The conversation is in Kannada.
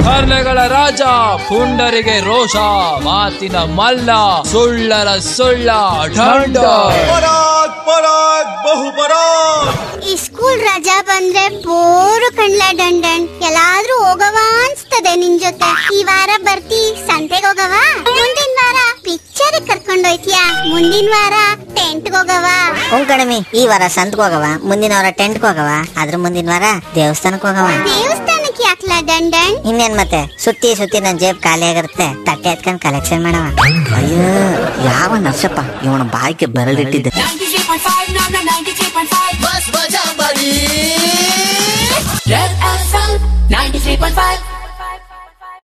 ಹರ್ಲೆಗಳ ರಾಜ ಪುಂಡರಿಗೆ ರೋಷ ಮಾತಿನ ಮಲ್ಲ ಸುಳ್ಳರ ಸುಳ್ಳ ಢಂಡ ಪರಾಗ್ ಪರಾಗ್ ಬಹು ಪರಾಗ್ ಈ ಸ್ಕೂಲ್ ರಜಾ ಬಂದ್ರೆ ಬೋರು ಕಣ್ಲ ದಂಡನ್ ಎಲ್ಲಾದ್ರೂ ಹೋಗವ ಅನ್ಸ್ತದೆ ನಿನ್ ಜೊತೆ ಈ ವಾರ ಬರ್ತಿ ಸಂತೆಗೆ ಹೋಗವ ಮುಂದಿನ ವಾರ ಪಿಕ್ಚರ್ ಕರ್ಕೊಂಡೋಯ್ತೀಯಾ ಮುಂದಿನ ವಾರ ಟೆಂಟ್ ಹೋಗವ ಹ್ಞೂ ಕಣಮಿ ಈ ವಾರ ಸಂತ್ಗೆ ಹೋಗವ ಮುಂದಿನ ವಾರ ಟೆಂಟ್ಗೆ ಹೋಗವ ಅದ್ರ ಮುಂದಿನ ವಾರ ದೇವಸ್ಥಾನಕ್ಕೆ ಹೋಗವ ದೇವಸ್ಥಾನಕ್ಕೆ ಯಾಕ್ಲ ದಂಡನ್ ಇನ್ನೇನ್ ಮತ್ತೆ ಸುತ್ತಿ ಸುತ್ತಿ ನನ್ ಜೇಬ್ ಖಾಲಿ ಆಗಿರುತ್ತೆ ತಟ್ಟೆ ಎತ್ಕೊಂಡ್ ಕಲೆಕ್ಷನ್ ಮಾಡವ ಅಯ್ಯೋ ಯಾವ ನರ್ಸಪ್ಪ ಇವನ ಬಾಯಿಗೆ ಬೆರಳಿಟ್ಟಿದ್ದೆ 93.5, no, no, 93.5. Bus, bus, Red FM 93.5.